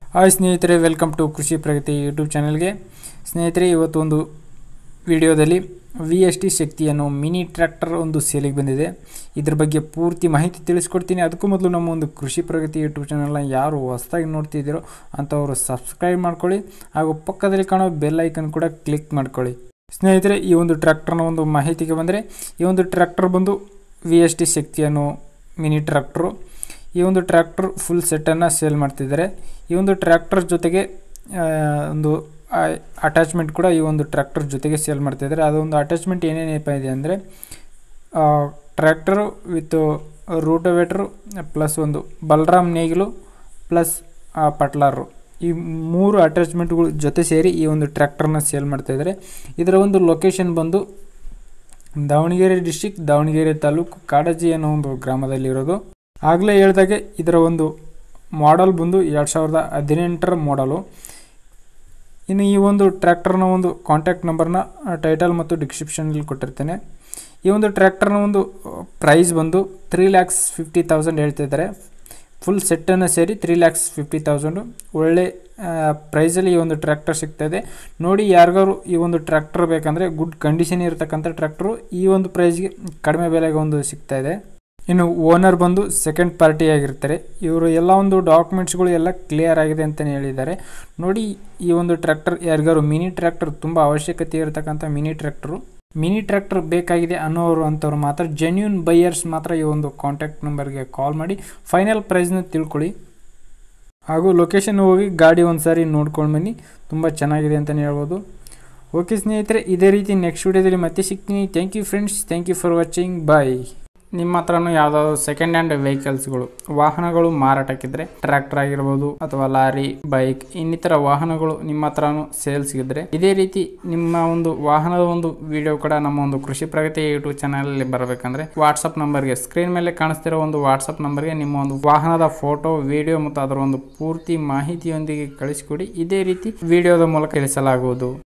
hi ಸ್ನೇಹಿತರೆ welcome to ಕೃಷಿ ಪ್ರಗತಿ YouTube ಚಾನಲ್ಗೆ ಸ್ನೇಹಿತರೆ ಇವತ್ತು ಒಂದು ವಿಡಿಯೋದಲ್ಲಿ ವಿ ಎಸ್ ಟಿ ಶಕ್ತಿ ಅನ್ನೋ ಮಿನಿ ಟ್ರ್ಯಾಕ್ಟರ್ ಒಂದು ಸೇಲಿಗೆ ಬಂದಿದೆ ಇದ್ರ ಬಗ್ಗೆ ಪೂರ್ತಿ ಮಾಹಿತಿ ತಿಳಿಸ್ಕೊಡ್ತೀನಿ ಅದಕ್ಕೂ ಮೊದಲು ನಮ್ಮ ಒಂದು ಕೃಷಿ ಪ್ರಗತಿ ಯೂಟ್ಯೂಬ್ ಚಾನಲ್ನ ಯಾರು ಹೊಸದಾಗಿ ನೋಡ್ತಿದ್ದೀರೋ ಅಂಥವರು ಸಬ್ಸ್ಕ್ರೈಬ್ ಮಾಡ್ಕೊಳ್ಳಿ ಹಾಗೂ ಪಕ್ಕದಲ್ಲಿ ಕಾಣೋ ಬೆಲ್ ಐಕನ್ ಕೂಡ ಕ್ಲಿಕ್ ಮಾಡ್ಕೊಳ್ಳಿ ಸ್ನೇಹಿತರೆ ಈ ಒಂದು ಟ್ರ್ಯಾಕ್ಟರ್ನ ಒಂದು ಮಾಹಿತಿಗೆ ಬಂದರೆ ಈ ಒಂದು ಟ್ರ್ಯಾಕ್ಟರ್ ಬಂದು ವಿ ಎಸ್ ಟಿ ಶಕ್ತಿ ಅನ್ನೋ ಮಿನಿ ಟ್ರ್ಯಾಕ್ಟ್ರು ಈ ಒಂದು ಟ್ರ್ಯಾಕ್ಟರ್ ಫುಲ್ ಸೆಟ್ಟನ್ನು ಸೇಲ್ ಮಾಡ್ತಿದ್ದಾರೆ ಈ ಒಂದು ಟ್ರ್ಯಾಕ್ಟರ್ ಜೊತೆಗೆ ಆ, ಒಂದು ಅಟ್ಯಾಚ್ಮೆಂಟ್ ಕೂಡ ಈ ಒಂದು ಟ್ರ್ಯಾಕ್ಟರ್ ಜೊತೆಗೆ ಸೇಲ್ ಮಾಡ್ತಿದ್ದಾರೆ ಅದೊಂದು ಅಟ್ಯಾಚ್ಮೆಂಟ್ ಏನೇನಪ್ಪ ಇದೆ ಅಂದರೆ ಟ್ರ್ಯಾಕ್ಟರು ವಿತ್ ರೂಟೋವೇಟ್ರು ಪ್ಲಸ್ ಒಂದು ಬಲರಾಮ್ ನೇಗಿಲು ಪ್ಲಸ್ ಪಟ್ಲಾರು ಈ ಮೂರು ಅಟ್ಯಾಚ್ಮೆಂಟ್ಗಳು ಜೊತೆ ಸೇರಿ ಈ ಒಂದು ಟ್ರ್ಯಾಕ್ಟರ್ನ ಸೇಲ್ ಮಾಡ್ತಾಯಿದ್ದಾರೆ ಇದರ ಒಂದು ಲೊಕೇಶನ್ ಬಂದು ದಾವಣಗೆರೆ ಡಿಸ್ಟಿಕ್ ದಾವಣಗೆರೆ ತಾಲೂಕು ಕಾಡಜಿ ಅನ್ನೋ ಒಂದು ಗ್ರಾಮದಲ್ಲಿರೋದು ಆಗಲೇ ಹೇಳ್ದಾಗೆ ಇದರ ಒಂದು ಮಾಡೆಲ್ ಬಂದು ಎರಡು ಸಾವಿರದ ಹದಿನೆಂಟರ ಮಾಡಲು ಇನ್ನು ಈ ಒಂದು ಟ್ರ್ಯಾಕ್ಟರ್ನ ಒಂದು ಕಾಂಟ್ಯಾಕ್ಟ್ ನಂಬರ್ನ ಟೈಟಲ್ ಮತ್ತು ಡಿಸ್ಕ್ರಿಪ್ಷನಲ್ಲಿ ಕೊಟ್ಟಿರ್ತೇನೆ ಈ ಒಂದು ಟ್ರ್ಯಾಕ್ಟರ್ನ ಒಂದು ಪ್ರೈಸ್ ಬಂದು ತ್ರೀ ಲ್ಯಾಕ್ಸ್ ಫಿಫ್ಟಿ ತೌಸಂಡ್ ಹೇಳ್ತಿದ್ದಾರೆ ಫುಲ್ ಸೆಟ್ಟನ್ನು ಸೇರಿ ತ್ರೀ ಲ್ಯಾಕ್ಸ್ ಫಿಫ್ಟಿ ತೌಸಂಡು ಒಳ್ಳೆ ಪ್ರೈಸಲ್ಲಿ ಈ ಒಂದು ಟ್ರ್ಯಾಕ್ಟರ್ ಸಿಗ್ತಾಯಿದೆ ನೋಡಿ ಯಾರಿಗಾರು ಈ ಒಂದು ಟ್ರ್ಯಾಕ್ಟರ್ ಬೇಕಂದರೆ ಗುಡ್ ಕಂಡೀಷನ್ ಇರತಕ್ಕಂಥ ಟ್ರ್ಯಾಕ್ಟರು ಈ ಒಂದು ಪ್ರೈಸ್ಗೆ ಕಡಿಮೆ ಬೆಲೆಗೆ ಒಂದು ಸಿಗ್ತಾಯಿದೆ ಇನ್ನು ಓನರ್ ಬಂದು ಸೆಕೆಂಡ್ ಪಾರ್ಟಿ ಆಗಿರ್ತಾರೆ ಇವರು ಎಲ್ಲ ಒಂದು ಡಾಕ್ಯುಮೆಂಟ್ಸ್ಗಳು ಎಲ್ಲ ಕ್ಲಿಯರ್ ಆಗಿದೆ ಅಂತಲೇ ಹೇಳಿದ್ದಾರೆ ನೋಡಿ ಈ ಒಂದು ಟ್ರ್ಯಾಕ್ಟರ್ ಯಾರಿಗಾರು ಮಿನಿ ಟ್ರ್ಯಾಕ್ಟರ್ ತುಂಬ ಅವಶ್ಯಕತೆ ಇರತಕ್ಕಂಥ ಮಿನಿ ಟ್ರ್ಯಾಕ್ಟರು ಮಿನಿ ಟ್ರ್ಯಾಕ್ಟರ್ ಬೇಕಾಗಿದೆ ಅನ್ನೋರು ಅಂಥವ್ರು ಮಾತ್ರ ಜೆನ್ಯೂನ್ ಬೈಯರ್ಸ್ ಮಾತ್ರ ಈ ಒಂದು ಕಾಂಟ್ಯಾಕ್ಟ್ ನಂಬರ್ಗೆ ಕಾಲ್ ಮಾಡಿ ಫೈನಲ್ ಪ್ರೈಸ್ನ ತಿಳ್ಕೊಳ್ಳಿ ಹಾಗೂ ಲೊಕೇಶನ್ ಹೋಗಿ ಗಾಡಿ ಒಂದು ಸಾರಿ ನೋಡ್ಕೊಂಡು ಬನ್ನಿ ತುಂಬ ಚೆನ್ನಾಗಿದೆ ಅಂತಲೇ ಹೇಳ್ಬೋದು ಓಕೆ ಸ್ನೇಹಿತರೆ ಇದೇ ರೀತಿ ನೆಕ್ಸ್ಟ್ ವಿಡಿಯೋದಲ್ಲಿ ಮತ್ತೆ ಸಿಗ್ತೀನಿ thank you friends thank you for watching bye ನಿಮ್ಮ ಹತ್ರನೂ ಯಾವುದಾದ್ರು ಸೆಕೆಂಡ್ ಹ್ಯಾಂಡ್ ವೆಹಿಕಲ್ಸ್ಗಳು ವಾಹನಗಳು ಮಾರಾಟಕ್ಕಿದ್ರೆ ಟ್ರ್ಯಾಕ್ಟರ್ ಆಗಿರ್ಬೋದು ಅಥವಾ ಲಾರಿ ಬೈಕ್ ಇನ್ನಿತರ ವಾಹನಗಳು ನಿಮ್ಮ ಹತ್ರನೂ ಸೇಲ್ಸ್ಗಿದ್ರೆ ಇದೇ ರೀತಿ ನಿಮ್ಮ ಒಂದು ವಾಹನದ ಒಂದು ವಿಡಿಯೋ ಕೂಡ ನಮ್ಮ ಒಂದು ಕೃಷಿ ಪ್ರಗತಿ ಯೂಟ್ಯೂಬ್ ಚಾನಲಲ್ಲಿ ಬರಬೇಕಂದ್ರೆ ವಾಟ್ಸಪ್ ನಂಬರ್ಗೆ ಸ್ಕ್ರೀನ್ ಮೇಲೆ ಕಾಣಿಸ್ತಿರೋ ಒಂದು ವಾಟ್ಸಪ್ ನಂಬರ್ಗೆ ನಿಮ್ಮ ಒಂದು ವಾಹನದ ಫೋಟೋ ವಿಡಿಯೋ ಮತ್ತು ಅದರ ಒಂದು ಪೂರ್ತಿ ಮಾಹಿತಿಯೊಂದಿಗೆ ಕಳಿಸಿಕೊಡಿ ಇದೇ ರೀತಿ ವಿಡಿಯೋದ ಮೂಲಕ ತಿಳಿಸಲಾಗುವುದು